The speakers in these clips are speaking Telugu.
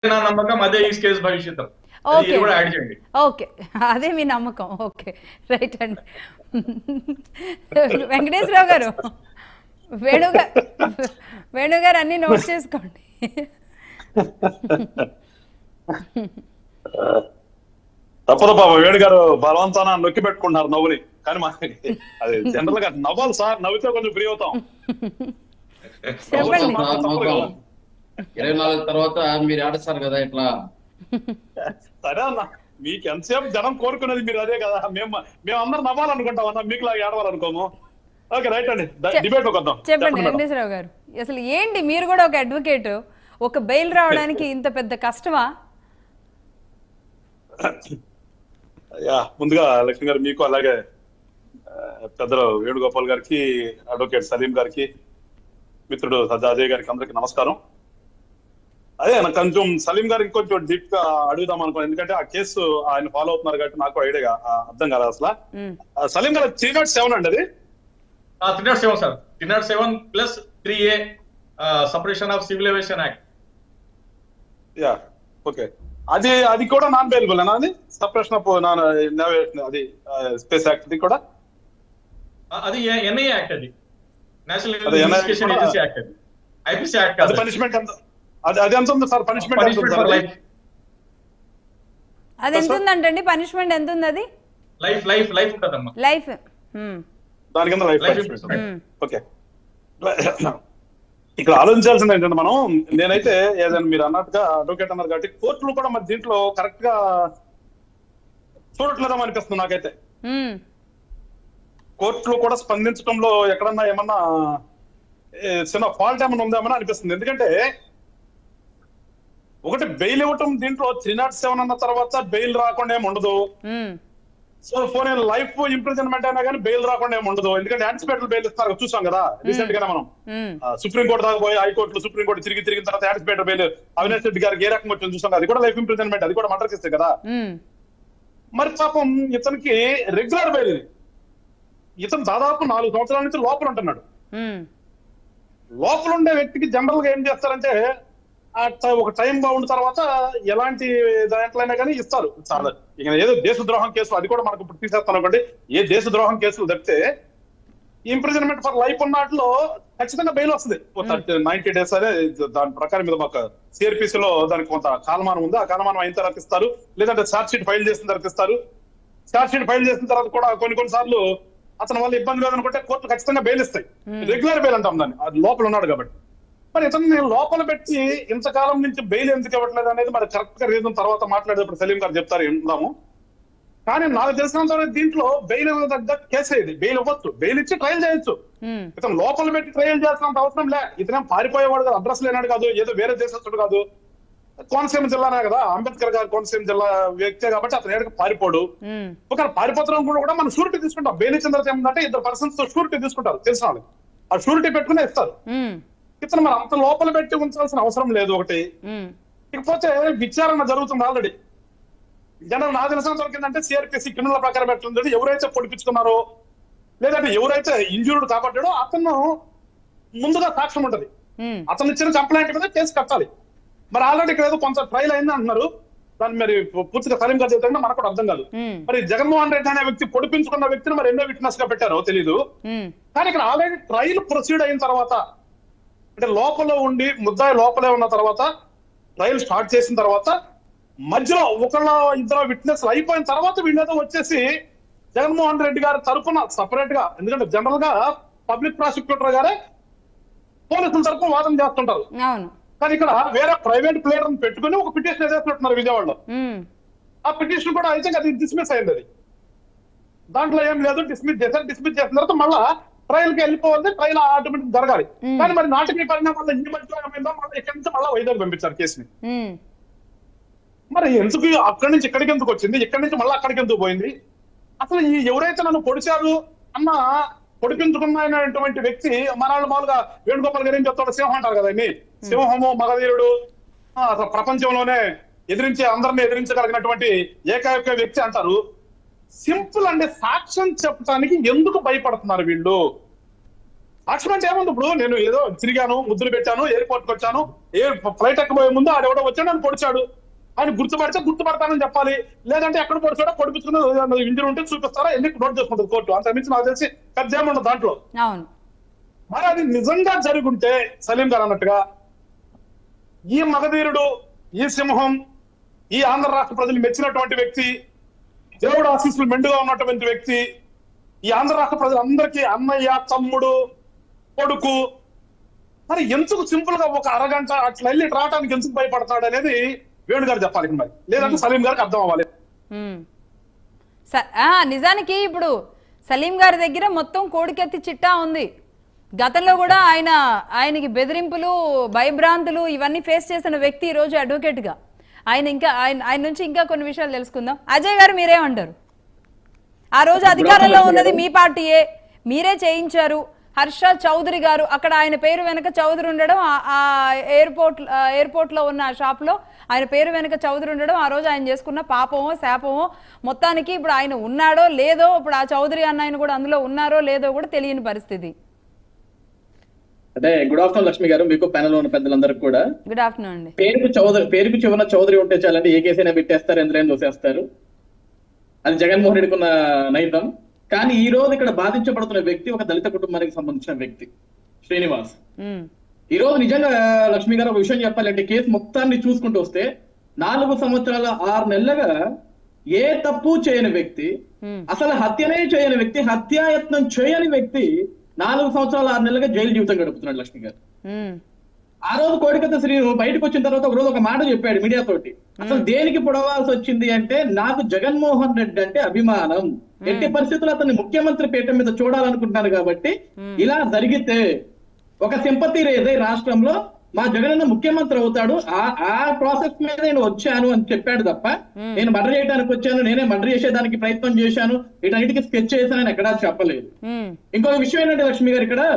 నా నమ్మకం అదే ఈ కేసు భవిష్యత్తు ఓకే. ఇది కూడా యాడ్ చేయండి ఓకే అదే మీ నమ్మకం ఓకే రైట్ అండి వెంకటేశ్వరరావు గారు వేణుగా వేణుగారు అన్ని నోట్ చేసుకోండి తప్పదు బాబు వేణు గారు బలవంతాన నొక్కి పెట్టుకుంటున్నారు నవ్వుని కానీ మా అది జనరల్ గా నవ్వాలి సార్ నవ్వితే కొంచెం ఫ్రీ అవుతాం చెప్పండి నవ్వుతాం, తప్పదు కదా. ఇరవై నాలుగు తర్వాత మీరు ఆడస్తారు కదా ఇట్లా సరే అన్న మీకు ఎంతసేపు జనం కోరుకునేది మీరు అదే కదా మేము మేము అందరం నవ్వాలనుకుంటాం అన్న మీకు లాగా ఏడవాలనుకోము ఓకే రైట్ అండి చె- డిబేట్ ఒక వద్దాం చెప్పండి చెప్పండి మేడం. వెంకటేశ్వరరావు గారు అసలు ఏంటి మీరు కూడా ఒక అడ్వకేట్ ఒక బెయిల్ రావడానికి ఇంత పెద్ద కష్టమా యా ముందుగా లక్ష్మి గారు మీకు అలాగే ఆ, పెద్దలు వేణుగోపాల్ గారికి అడ్వకేట్ సలీం గారికి మిత్రుడు సజ్జా అజయ్ గారికి అందరికి నమస్కారం అదే నాకు కొంచెం సలీం గారికి కొంచెం డీప్ గా అడుగుదాం అనుకున్నాను ఎందుకంటే ఆ కేసు ఆయన ఫాలో అవుతున్నారు కాబట్టి నాకు ఐడియా అర్థం కాదు అసలు ఉమ్, ఆ, సలీం గారు త్రీ నాట్ సెవెన్ అండి అది three naught seven sir three naught seven plus three a separation of civil aviation act yeah okay అది అది కూడా నాన్ బెయిలబుల్ అది సపరేషన్ ఆఫ్ నాన్ అది స్పేస్ యాక్ట్ ఇది కూడా అది ఎన్ఐ యాక్ట్ అది నేషనల్ అదే NIA ఇన్వెస్టిగేషన్ కూడా- ఏజెన్సీ యాక్ట్ అది ఐపీసీ యాక్ట్ అది పనిష్మెంట్ ఎంత అది అది ఎంత ఉంది సార్ పనిష్మెంట్ ఎంత ఉంది పనిష్మెంట్ సార్ ఫర్ అది? లైఫ్ అది ఎంత ఉందంటండి పనిష్మెంట్ ఎంత ఉంది అది లైఫ్ లైఫ్ లైఫ్ ఉంటదమ్మా లైఫ్ ఉమ్, దాని కింద life Life punishment imprisonment. Um, okay ఇక్కడ ఆలోచించాల్సింది ఏంటంటే మనం నేనైతే ఏదైనా మీరు అన్నట్టుగా అడ్వకేట్ అన్నారు కాబట్టి కోర్టులు కూడా మరి దీంట్లో కరెక్ట్ గా చూడట్లేదా అనిపిస్తుంది నాకైతే ఉమ్, కోర్టులు కూడా స్పందించడంలో ఎక్కడన్నా ఏమన్నా ఏ, చిన్న ఫాల్ట్ ఏమన్నా ఉందేమని అనిపిస్తుంది ఎందుకంటే ఒకటి బెయిల్ ఇవ్వటం దీంట్లో త్రీ నాట్ సెవెన్ అన్న తర్వాత బెయిల్ రాకుండా ఏమి ఉండదు um, so phone life imprisonment అయినా కానీ బెయిల్ రాకుండా ఏమి ఉండదు ఎందుకంటే యాంటిసిపేటల్ బెయిల్ ఇస్తారు కదా, చూసాం కదా రీసెంట్ గా మనం ఉమ్, సుప్రీం కోర్టు దాకా పోయి హైకోర్టులో సుప్రీం కోర్టు తిరిగి తిరిగిన తర్వాత యాంటిసిపేటల్ బెయిల్ అవినాష్ రెడ్డి గారికి ఏ రకంగా వచ్చింది చూసాం కదా, అది కూడా లైఫ్ ఇంప్రిజన్మెంట్ అది కూడా మర్డర్ కేసే కదా ఉమ్, మరి పాపం ఇతనికి రెగ్యులర్ బెయిల్ ఇది ఇతను దాదాపు నాలుగు సంవత్సరాల నుంచి లోపల ఉంటున్నాడు ఉమ్, లోపల ఉండే వ్యక్తికి జనరల్ గా ఏం చేస్తారంటే ఆ ట- ఒక టైం బౌండ్ తర్వాత ఎలాంటి దాంట్లో అయినా కానీ ఇస్తారు చాలా ఇక ఏదో దేశద్రోహం కేసులు అది కూడా మనకు ఇప్పుడు తీసేస్తాను అనుకోండి ఏ దేశద్రోహం కేసులు తప్పితే ఇంప్రిజన్మెంట్ ఫర్ లైఫ్ ఉన్నట్లో ఖచ్చితంగా బెయిల్ వస్తుంది నైన్టీ డేస్ అనే దాని ప్రకారం మీద మాకు సిఆర్పిసి లో దానికి కొంత కాలమానం ఉంది ఆ కాలమానం అయిన తర్వాత ఇస్తారు లేదంటే ఛార్జ్ షీట్ ఫైల్ చేసిన తర్వాత ఇస్తారు ఛార్జ్ షీట్ ఫైల్ చేసిన తర్వాత కూడా కొన్ని కొన్ని సార్లు అతని వల్ల ఇబ్బంది లేదనుకుంటే కోర్టు ఖచ్చితంగా బెయిల్ ఇస్తాయి రెగ్యులర్ బెయిల్ అంటాం దాన్ని అది లోపల ఉన్నాడు కాబట్టి మరి ఇతను నేను లోపల పెట్టి ఇంతకాలం నుంచి బెయిల్ ఎందుకు ఇవ్వట్లేదు అనేది మరి కరెక్ట్ గా రీజన్ తర్వాత మాట్లాడేటప్పుడు సలీం గారు చెప్తారు విందాము కానీ నాకు తెలిసినంత వరకు దీంట్లో బెయిల్ తగ్గ కేసే ఇది బెయిల్ ఇవ్వచ్చు బెయిల్ ఇచ్చి ట్రయల్ చేయొచ్చు ఉమ్, ఇతను లోపల పెట్టి ట్రయల్ చేయాల్సినంత అవసరం లే ఇతనేం పారిపోయేవాడు కాదు అడ్రస్ లేనాడు కాదు ఏదో వేరే దేశస్తుడు కాదు కోనసీమ జిల్లానే కదా అంబేద్కర్ గారు కోనసీమ జిల్లా వ్యక్తే కాబట్టి అతను ఏడకి పారిపోడు ఉమ్, ఒకవేళ పారిపోతున్నాం కూడా కూడా మనం షూరిటీ తీసుకుంటాం బెయిల్ ఇచ్చిన తర్వాత ఏమంటే ఇద్దరు పర్సన్స్ తో షూరిటీ తీసుకుంటారు తెలిసిన వాళ్ళకి ఆ షూరిటీ పెట్టుకునే ఇస్తారు ఉమ్, ఇతను మరి అంత లోపల పెట్టి ఉంచాల్సిన అవసరం లేదు ఒకటి ఉమ్, ఇకపోతే విచారణ జరుగుతుంది ఆల్రెడీ జనరల్ నా తెలిసినంత వరకు ఏంటంటే సిఆర్పిసి క్రిమినల్ ప్రకారం ఎట్లుందంటే ఎవరైతే పొడిపించుకున్నారో లేదంటే ఎవరైతే ఇంజూర్డ్ కాబట్టాడో అతను ముందుగా సాక్ష్యం ఉంటది ఉమ్, అతను ఇచ్చిన కంప్లైంట్ మీద కేసు కట్టాలి మరి ఆల్రెడీ ఇక్కడ ఏదో కొంత ట్రయల్ అయింది అంటున్నారు దాన్ని మరి పూర్తిగా సలీం గారు చెప్తే మనకు కూడా అర్థం కాదు ఉమ్, మరి జగన్మోహన్ రెడ్డి అనే వ్యక్తి పొడిపించుకున్న వ్యక్తిని మరి ఎన్నో విట్నెస్ గా పెట్టారో తెలియదు ఉమ్, కానీ ఇక్కడ ఆల్రెడీ ట్రయల్ ప్రొసీడ్ అయిన తర్వాత అంటే లోపల ఉండి ముద్దాయి లోపలే ఉన్న తర్వాత ట్రయల్ స్టార్ట్ చేసిన తర్వాత మధ్యలో ఒకళ్ళ ఇద్దరు విట్నెస్ అయిపోయిన తర్వాత వీళ్ళేదో వచ్చేసి జగన్మోహన్ రెడ్డి గారి తరపున సపరేట్ గా ఎందుకంటే జనరల్ గా పబ్లిక్ ప్రాసిక్యూటర్ గారే పోలీసుల తరపున వాదన చేస్తుంటారు అవును కానీ ఇక్కడ వేరే ప్రైవేట్ ప్లేయర్ పెట్టుకుని ఒక పిటిషన్ వేసేస్తున్నారు విజయవాడలో ఉమ్, ఆ పిటిషన్ కూడా అయితే అది డిస్మిస్ అయింది అది దాంట్లో ఏం లేదు డిస్మిస్ చేశారు డిస్మిస్ చేసిన తర్వాత మళ్ళా ట్రయల్ కి వెళ్ళిపోవాలి ట్రయల్ ఆటోమేటిక్ జరగాలి Hmm. కానీ మరి నాటకీయ పరిణామాల్లో ఈ మధ్య ఏమైందో మళ్ళీ ఇక్కడి నుంచి మళ్ళీ వైజాగ్ పంపించారు కేసుని ఉమ్, మరి ఎందుకు అక్కడి నుంచి ఇక్కడికి ఎందుకు వచ్చింది ఇక్కడి నుంచి మళ్ళీ అక్కడికి ఎందుకు పోయింది అసలు ఈ ఎవరైతే నన్ను పొడిచారు అన్న పొడిపించుకున్నటువంటి వ్యక్తి మన వాళ్ళు మామూలుగా వేణుగోపాల్ గారు ఏం చెప్తాడు సింహం అంటారు కదా ఇన్ని సింహము మగధీరుడు ఆ, అసలు ప్రపంచంలోనే ఎదిరించే అందరిని ఎదిరించగలిగినటువంటి ఏకైక వ్యక్తి అంటారు సింపుల్ అంటే సాక్ష్యం చెప్పడానికి ఎందుకు భయపడుతున్నారు వీళ్ళు సాక్ష్యం అంటే ఏముంది ఇప్పుడు నేను ఏదో తిరిగాను ముద్దులు పెట్టాను ఎయిర్పోర్ట్ కి వచ్చాను ఏ ఫ్లైట్ ఎక్కబోయే ముందు ఆడెవడో వచ్చాడు నన్ను పొడిచాడు ఆయన గుర్తుపడితే గుర్తుపడతానని చెప్పాలి లేదంటే ఎక్కడ పొడిచాడో పొడిపించుకుని ఇంజరీ ఉంటే చూపిస్తారా ఎన్ని నోట్ చేసుకుంటుంది కోర్టు అంత మించి నాకు తెలిసి కబ్జా ఉండదు దాంట్లో అవును మరి అది నిజంగా జరుగుంటే సలీం గారు అన్నట్టుగా ఈ మగధీరుడు ఈ సింహం ఈ ఆంధ్ర రాష్ట్ర ప్రజలు మెచ్చినటువంటి వ్యక్తి దేవుడు ఆశీస్సులు మెండుగా ఉన్నటువంటి వ్యక్తి ఈ ఆంధ్ర రాష్ట్ర ప్రజలందరికీ అన్నయ్య తమ్ముడు కొడుకు మరి ఎందుకు సింపుల్ గా ఒక అరగంట అట్లా వెళ్ళి రావడానికి ఎందుకు భయపడతాడు అనేది వేణు గారు చెప్పాలి మరి లేదంటే సలీం గారికి అర్థం అవ్వాలి మ్మ్. స- ఆ, నిజానికి ఇప్పుడు సలీం గారి దగ్గర మొత్తం కోడికెత్తి చిట్టా ఉంది గతంలో కూడా ఆయన ఆయనకి బెదిరింపులు భయభ్రాంతులు ఇవన్నీ ఫేస్ చేసిన వ్యక్తి ఈరోజు అడ్వకేట్గా ఆయన ఇంకా ఆయన ఆయన నుంచి ఇంకా కొన్ని విషయాలు తెలుసుకుందాం అజయ్ గారు మీరేమంటారు ఆ రోజు అధికారంలో ఉన్నది మీ పార్టీయే మీరే చేయించారు హర్ష చౌదరి గారు అక్కడ ఆయన పేరు వెనక చౌదరి ఉండడం ఆ- ఆ ఎయిర్పోర్ట్ ఆ ఎయిర్పోర్ట్ లో ఉన్న షాప్ లో ఆయన పేరు వెనక చౌదరి ఉండడం ఆ రోజు ఆయన చేసుకున్న పాపమో శాపమో మొత్తానికి ఇప్పుడు ఆయన ఉన్నాడో లేదో ఇప్పుడు ఆ చౌదరి అన్న ఆయన కూడా అందులో ఉన్నారో లేదో కూడా తెలియని పరిస్థితి అంటే గుడ్ ఆఫ్టర్నూన్ లక్ష్మి గారు మీకు ప్యానల్ ఉన్న పెద్దలందరికీ కూడా గుడ్ ఆఫ్టర్నూన్ అండి పేరుకు చౌదరి పేరుకు చివరన చౌదరి ఉంటే చాలండి ఏ కేసైనా పెట్టేస్తారు ఎందులో దోసేస్తారు అది జగన్మోహన్ రెడ్డికి ఉన్న నైతం కానీ ఈ రోజు ఇక్కడ బాధించబడుతున్న వ్యక్తి ఒక దళిత కుటుంబానికి సంబంధించిన వ్యక్తి శ్రీనివాస్ ఉమ్, ఈ రోజు నిజంగా లక్ష్మి గారు ఒక విషయం చెప్పాలంటే కేసు మొత్తాన్ని చూసుకుంటూ వస్తే నాలుగు సంవత్సరాల ఆరు నెలలుగా ఏ తప్పు చేయని వ్యక్తి ఉమ్, అసలు హత్యనే చేయని వ్యక్తి హత్యాయత్నం చేయని వ్యక్తి నాలుగు సంవత్సరాల ఆరు నెలలుగా జైలు జీవితం గడుపుతున్నాడు లక్ష్మి గారు ఉమ్, ఆ రోజు కోడికత్త శ్రీ బయటకు వచ్చిన తర్వాత ఒక రోజు ఒక మాట చెప్పాడు మీడియా తోటి అసలు దేనికి పొడవాల్సి వచ్చింది అంటే నాకు జగన్మోహన్ రెడ్డి అంటే అభిమానం ఎట్టి పరిస్థితుల్లో అతన్ని ముఖ్యమంత్రి పీఠం మీద చూడాలనుకుంటున్నాను కాబట్టి ఇలా జరిగితే ఒక సింపతి రేదే రాష్ట్రంలో మా జగనన్న ముఖ్యమంత్రి అవుతాడు ఆ ఆ ప్రాసెస్ మీద నేను వచ్చాను అని చెప్పాడు తప్ప నేను మర్డర్ చేయడానికి వచ్చాను నేనే మర్డర్ చేసేదానికి ప్రయత్నం చేశాను వీటన్నిటికీ స్కెచ్ చేశానని ఎక్కడా చెప్పలేదు ఉమ్, ఇంకొక విషయం ఏంటంటే లక్ష్మి గారు ఇక్కడ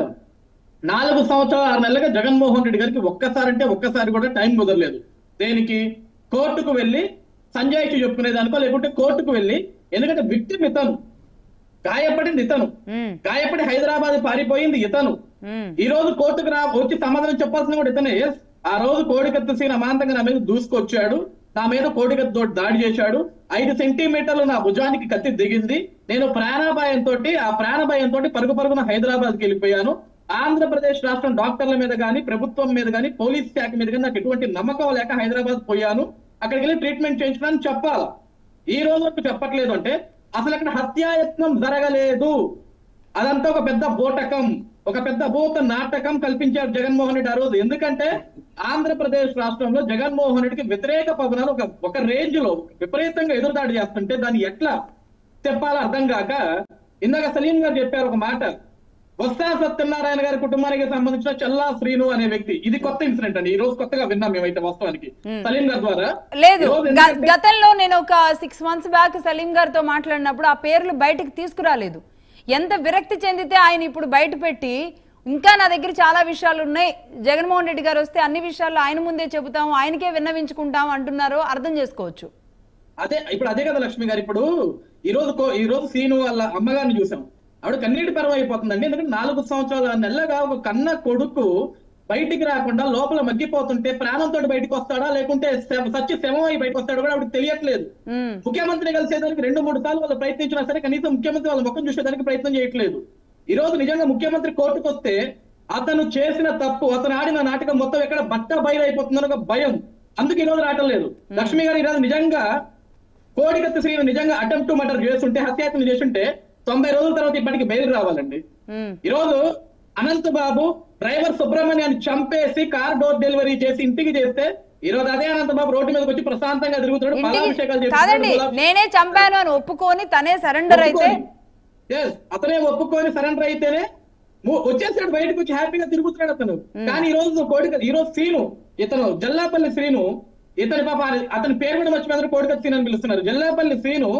నాలుగు సంవత్సరాలు ఆరు నెలలుగా జగన్మోహన్ రెడ్డి గారికి ఒక్కసారి అంటే ఒక్కసారి కూడా టైం కుదరలేదు దేనికి కోర్టుకు వెళ్ళి సంజయ్కి చెప్పుకునే దానికో లేకుంటే కోర్టుకు వెళ్ళి ఎందుకంటే విక్టిమ్ ఇతను గాయపడింది ఇతను ఉమ్, గాయపడి హైదరాబాద్ పారిపోయింది ఇతను ఉమ్, ఈ రోజు కోర్టుకు రా వచ్చి సమాధానం చెప్పాల్సిన కూడా ఇతనే Yes, ఆ రోజు కోడికత్తి సీన్ అమాంతంగా నా మీద దూసుకొచ్చాడు నా మీద కోడికత్తి తోటి దాడి చేశాడు ఐదు సెంటీమీటర్లు నా భుజానికి కత్తి దిగింది నేను ప్రాణాభాయంతో ఆ ప్రాణభయంతో పరుగు పరుగున హైదరాబాద్కి వెళ్ళిపోయాను ఆంధ్రప్రదేశ్ రాష్ట్రం డాక్టర్ల మీద గానీ ప్రభుత్వం మీద గానీ పోలీస్ శాఖ మీద గానీ నాకు ఎటువంటి నమ్మకం లేక హైదరాబాద్ పోయాను అక్కడికి వెళ్ళి ట్రీట్మెంట్ చేయించడానికి చెప్పాలా ఈ రోజు వరకు చెప్పట్లేదు అంటే అసలు అక్కడ హత్యాయత్నం జరగలేదు అదంతా ఒక పెద్ద బోటకం ఒక పెద్ద భూత నాటకం కల్పించారు జగన్మోహన్ రెడ్డి ఆ రోజు ఎందుకంటే ఆంధ్రప్రదేశ్ రాష్ట్రంలో జగన్మోహన్ రెడ్డికి వ్యతిరేక పవనాలు ఒక ఒక రేంజ్ లో విపరీతంగా ఎదురుదాడి చేస్తుంటే దాన్ని ఎట్లా చెప్పాలో అర్థం కాక ఇందాక సలీం గారు చెప్పారు ఒక మాట వస్తా సత్యనారాయణ గారి కుటుంబానికి సంబంధించిన చల్లా శ్రీను అనే వ్యక్తి ఇది కొత్త ఇన్సిడెంట్ అండి ఈ రోజు కొత్తగా విన్నాం మేమైతే వాస్తవానికి సలీం గారి ద్వారా లేదు ఈ రోజు గ- ఎందుకంటే- గతంలో నేను ఒక సిక్స్ మంత్స్ బ్యాక్ సలీం గారితో మాట్లాడినప్పుడు ఆ పేర్లు బయటకు తీసుకురాలేదు ఎంత విరక్తి చెందితే ఆయన ఇప్పుడు బయట పెట్టి ఇంకా నా దగ్గర చాలా విషయాలు ఉన్నాయి జగన్మోహన్ రెడ్డి గారు వస్తే అన్ని విషయాలు ఆయన ముందే చెబుతాం ఆయనకే విన్నవించుకుంటాం అంటున్నారో అర్థం చేసుకోవచ్చు అదే ఇప్పుడు అదే కదా లక్ష్మి గారు ఇప్పుడు ఈ రోజు కో- ఈ రోజు సీను వాళ్ళ అమ్మగారిని చూసాం ఆవిడ కన్నీటి పరం అయిపోతుందండి ఎందుకంటే నాలుగు సంవత్సరాల నెలగా ఒక కన్న కొడుకు బయటికి రాకుండా లోపల మగ్గిపోతుంటే ప్రాణంతో బయటకు వస్తాడా లేకుంటే శవ- సచ్చి శవం అయి బయటకు వస్తాడో కూడా ఆవిడకి తెలియట్లేదు ఉమ్, ముఖ్యమంత్రిని కలిసేదానికి రెండు మూడు సార్లు వాళ్ళు ప్రయత్నించినా సరే కనీసం ముఖ్యమంత్రి వాళ్ళ ముఖం చూసేదానికి ప్రయత్నం చేయట్లేదు ఈ రోజు నిజంగా ముఖ్యమంత్రి కోర్టుకు వస్తే అతను చేసిన తప్పు అతను ఆడిన నాటకం మొత్తం ఎక్కడ బట్ట బయలు అయిపోతుందని ఒక భయం అందుకు ఈ రోజు రావటం లేదు లక్ష్మి గారు ఈ రోజు నిజంగా కోడికత్తి శ్రీను నిజంగా అటెంప్ట్ మర్డర్ చేస్తుంటే హత్యాయత్నం చేస్తుంటే తొంభై రోజుల తర్వాత ఇప్పటికి బయలు రావాలండి ఉమ్, ఈ రోజు అనంత్ బాబు డ్రైవర్ సుబ్రహ్మణ్యాన్ని చంపేసి కార్ డోర్ డెలివరీ చేసి ఇంటికి చేస్తే ఈ రోజు అదే అనంత్ బాబు రోడ్డు మీదకి వచ్చి ప్రశాంతంగా తిరుగుతున్నాడు పాలాభిషేకాలు ఇంటికి చేస్తున్నాడు, కాదండి గులాబీ- నేనే చంపాను అని ఒప్పుకొని తనే సరెండర్ అయితే ఒప్పుకొని. Yes, అతనే ఒప్పుకొని సరెండర్ అయితేనే ము- వచ్చేసాడు బయటకు వచ్చి హ్యాపీగా తిరుగుతున్నాడు అతను కానీ ఈ రోజు కోడిక ఈ రోజు శ్రీను ఇతను జల్లాపల్లి శ్రీను ఇతని పాప అతని పేరు కూడా మర్చిపోయారు కోడిక శ్రీను అని పిలుస్తున్నారు జల్లాపల్లి శ్రీను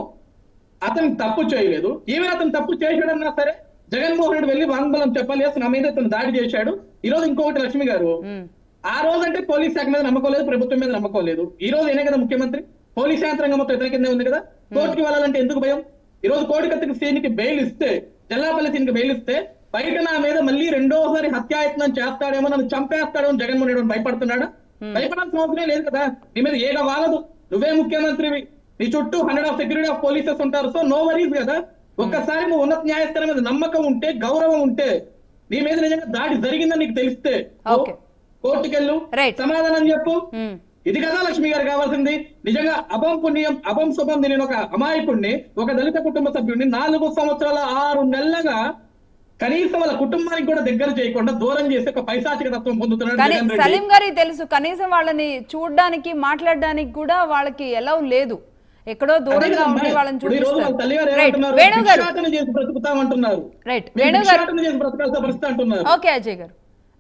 అతను తప్పు చేయలేదు ఈవెన్ అతను తప్పు చేశాడన్నా సరే జగన్మోహన్ రెడ్డి వెళ్ళి వాంగ్మూలం చెప్పాలి "Yes, నా మీద ఇతను దాడి చేశాడు ఈ రోజు ఇంకొకటి లక్ష్మి గారు ఉమ్, ఆ రోజు అంటే పోలీస్ శాఖ మీద నమ్మకం లేదు ప్రభుత్వం మీద నమ్మకం లేదు ఈ రోజు ఏనే కదా ముఖ్యమంత్రి పోలీస్ యంత్రాంగం మొత్తం ఇతని కిందే ఉంది కదా కోర్టుకి వెళ్ళాలంటే ఎందుకు భయం ఈ రోజు కోడికత్తికి సీనికి బెయిల్ ఇస్తే జల్లాపల్లి సీనికి బెయిల్ ఇస్తే బయట నా మీద మళ్ళీ రెండోసారి హత్యాయత్నం చేస్తాడేమో నన్ను చంపేస్తాడేమో అని జగన్మోహన్ రెడ్డి భయపడుతున్నాడా భయపడాల్సిన అవసరం లేదు కదా నీ మీద ఏగ వాలదు నువ్వే ముఖ్యమంత్రివి నీ చుట్టూ hundred of security of polices ఉంటారు సో నో వరీస్ కదా ఒక్కసారి నువ్వు ఉన్నత న్యాయస్థానం మీద నమ్మకం ఉంటే గౌరవం ఉంటే నీ మీద నిజంగా దాడి జరిగిందని నీకు తెలిస్తే Okay. కోర్టుకెళ్ళు Right. సమాధానం చెప్పు ఉమ్. ఇది కదా లక్ష్మి గారు కావాల్సింది నిజంగా అభం పుణ్యం అభం శుభం నేను ఒక అమాయకుడిని ఒక దళిత కుటుంబ సభ్యుడిని నాలుగు సంవత్సరాల ఆరు నెలలుగా కనీసం వాళ్ళ కుటుంబానికి కూడా దగ్గర చేయకుండా దూరం చేసి ఒక పైశాచిక తత్వం పొందుతున్నాడు కానీ జగన్ రెడ్డి. సలీం గారికి తెలుసు కనీసం వాళ్ళని చూడడానికి మాట్లాడడానికి కూడా వాళ్ళకి ఎలా లేదు ఎక్కడో అదే దూరంగా కదమ్మా. ఉండి వాళ్ళని ఇప్పుడు ఈ రోజు వాళ్ళ తల్లి గారు చూపిస్తారు రైట్ ఏమంటున్నారు? వేణు గారు భిక్షాటన చేసి బ్రతుకుతామంటున్నారు రైట్ మీరు వేణు గారు భిక్షాటన చేసి బ్రతకాల్సిన పరిస్థితి అంటున్నారు ఓకే అజయ్ గారు